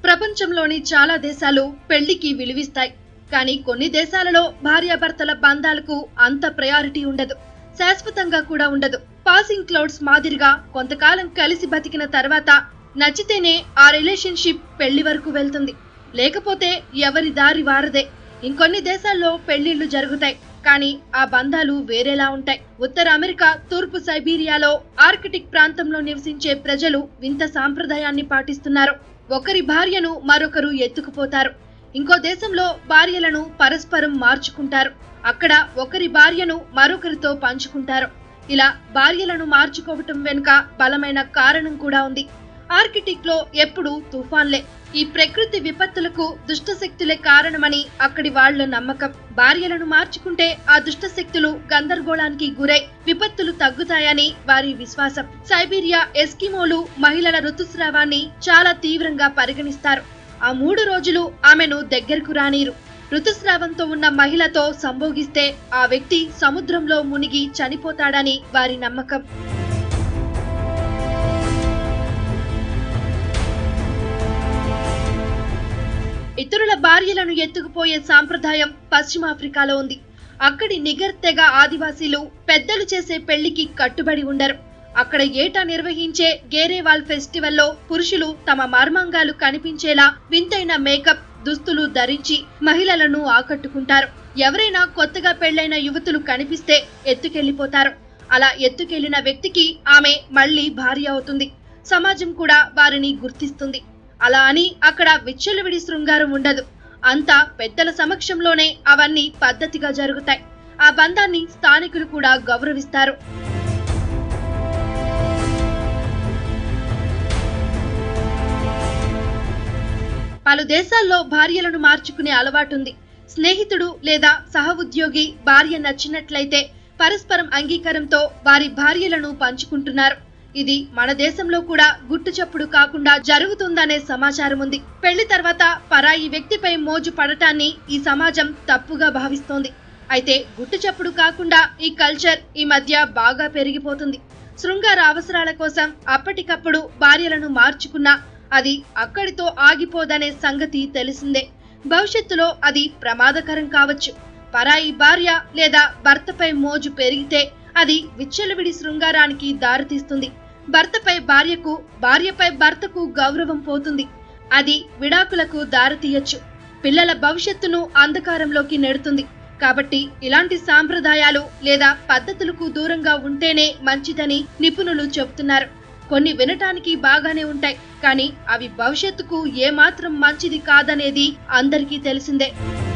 ప్రపంచంలోని చాలా దేశాలు పెళ్లికి విలువిస్తాయి కానీ కొన్ని దేశాలలో భార్యాభర్తల బంధాలకు అంత ప్రయారిటీ ఉండదు శాశ్వతంగా కూడా ఉండదు పాసింగ్ క్లౌడ్స్ మాదిరిగా కొంతకాలం కలిసి బతికిన తర్వాత నచ్చితేనే ఆ రిలేషన్షిప్ పెళ్లి వరకు వెళ్తుంది లేకపోతే ఎవరి దారి వారదే ఇంకొన్ని దేశాల్లో పెళ్లిళ్లు జరుగుతాయి కానీ ఆ బంధాలు వేరేలా ఉంటాయి ఉత్తర అమెరికా తూర్పు సైబీరియాలో ఆర్కిటిక్ ప్రాంతంలో నివసించే ప్రజలు వింత సాంప్రదాయాన్ని పాటిస్తున్నారు ఒకరి భార్యను మరొకరు ఎత్తుకుపోతారు ఇంకో దేశంలో భార్యలను పరస్పరం మార్చుకుంటారు అక్కడ ఒకరి భార్యను మరొకరితో పంచుకుంటారు ఇలా భార్యలను మార్చుకోవటం వెనుక బలమైన కారణం కూడా ఉంది ఆర్కిటిక్ లో ఎప్పుడు తుఫాన్లే ఈ ప్రకృతి విపత్తులకు దుష్ట శక్తులే కారణమని అక్కడి వాళ్ళ నమ్మకం భార్యలను మార్చుకుంటే ఆ దుష్ట శక్తులు గందరగోళానికి గురై విపత్తులు తగ్గుతాయని వారి విశ్వాసం సైబీరియా ఎస్కిమోలు మహిళల ఋతుస్రావాన్ని చాలా తీవ్రంగా పరిగణిస్తారు ఆ మూడు రోజులు ఆమెను దగ్గరకు రానీరు ఋతుస్రావంతో ఉన్న మహిళతో సంభోగిస్తే ఆ వ్యక్తి సముద్రంలో మునిగి చనిపోతాడని వారి నమ్మకం ఇతరుల భార్యలను ఎత్తుకుపోయే సాంప్రదాయం పశ్చిమాఫ్రికాలో ఉంది అక్కడి నిగర్ తెగ ఆదివాసీలు పెద్దలు చేసే పెళ్లికి కట్టుబడి ఉండరు అక్కడ ఏటా నిర్వహించే గేరేవాల్ ఫెస్టివల్లో పురుషులు తమ మర్మాంగాలు కనిపించేలా వింతైన మేకప్ దుస్తులు ధరించి మహిళలను ఆకట్టుకుంటారు ఎవరైనా కొత్తగా పెళ్లైన యువతులు కనిపిస్తే ఎత్తుకెళ్లిపోతారు అలా ఎత్తుకెళ్లిన వ్యక్తికి ఆమె మళ్ళీ భార్య అవుతుంది సమాజం కూడా వారిని గుర్తిస్తుంది అలా అని అక్కడ విచ్చలవిడి శృంగారం ఉండదు అంతా పెద్దల సమక్షంలోనే అవన్నీ పద్ధతిగా జరుగుతాయి ఆ బంధాన్ని స్థానికులు కూడా గౌరవిస్తారు పలు దేశాల్లో భార్యలను మార్చుకునే అలవాటుంది స్నేహితుడు లేదా సహ ఉద్యోగి భార్య నచ్చినట్లయితే పరస్పరం అంగీకారంతో వారి భార్యలను పంచుకుంటున్నారు ఇది మన దేశంలో కూడా గుట్టు చప్పుడు కాకుండా జరుగుతుందనే సమాచారం ఉంది పెళ్లి తర్వాత పరాయి వ్యక్తిపై మోజు పడటాన్ని ఈ సమాజం తప్పుగా భావిస్తోంది అయితే గుట్టు చప్పుడు కాకుండా ఈ కల్చర్ ఈ మధ్య బాగా పెరిగిపోతుంది శృంగార అవసరాల కోసం అప్పటికప్పుడు భార్యలను మార్చుకున్నా అది అక్కడితో ఆగిపోదనే సంగతి తెలిసిందే భవిష్యత్తులో అది ప్రమాదకరం కావచ్చు పరాయి భార్య లేదా భర్తపై మోజు పెరిగితే అది విచ్చలవిడి శృంగారానికి దారితీస్తుంది భర్తపై భార్యకు భార్యపై భర్తకు గౌరవం పోతుంది అది విడాకులకు దారితీయచ్చు పిల్లల భవిష్యత్తును అంధకారంలోకి నెడుతుంది కాబట్టి ఇలాంటి సాంప్రదాయాలు లేదా పద్ధతులకు దూరంగా ఉంటేనే మంచిదని నిపుణులు చెబుతున్నారు కొన్ని వినటానికి బాగానే ఉంటాయి కానీ అవి భవిష్యత్తుకు ఏమాత్రం మంచిది కాదనేది అందరికీ తెలిసిందే